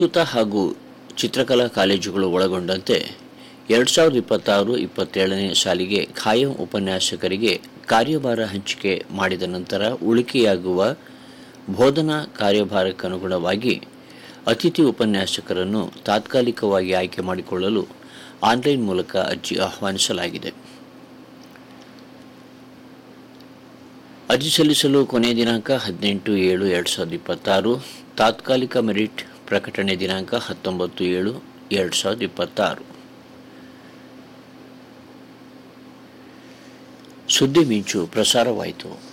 ಸಂಸ್ಕೃತ ಹಾಗೂ ಚಿತ್ರಕಲಾ ಕಾಲೇಜುಗಳು ಒಳಗೊಂಡಂತೆ ಎರಡು ಸಾವಿರದ ಇಪ್ಪತ್ತಾರು ಇಪ್ಪತ್ತೇಳನೇ ಸಾಲಿಗೆ ಖಾಯಂ ಉಪನ್ಯಾಸಕರಿಗೆ ಕಾರ್ಯಭಾರ ಹಂಚಿಕೆ ಮಾಡಿದ ನಂತರ ಉಳಿಕೆಯಾಗುವ ಬೋಧನಾ ಕಾರ್ಯಭಾರಕ್ಕನುಗುಣವಾಗಿ ಅತಿಥಿ ಉಪನ್ಯಾಸಕರನ್ನು ತಾತ್ಕಾಲಿಕವಾಗಿ ಆಯ್ಕೆ ಮಾಡಿಕೊಳ್ಳಲು ಆನ್ಲೈನ್ ಮೂಲಕ ಅರ್ಜಿ ಆಹ್ವಾನಿಸಲಾಗಿದೆ ಅರ್ಜಿ ಸಲ್ಲಿಸಲು ಕೊನೆಯ ದಿನಾಂಕ ಹದಿನೆಂಟು ಏಳು ಎರಡು ಸಾವಿರದ ಇಪ್ಪತ್ತಾರು ತಾತ್ಕಾಲಿಕ ಮೆರಿಟ್ ಪ್ರಕಟಣೆ ದಿನಾಂಕ ಹತ್ತೊಂಬತ್ತು ಏಳು ಎರಡು ಸಾವಿರದ ಇಪ್ಪತ್ತಾರು ಸುದ್ದಿ ಮಿಂಚು ಪ್ರಸಾರವಾಯಿತು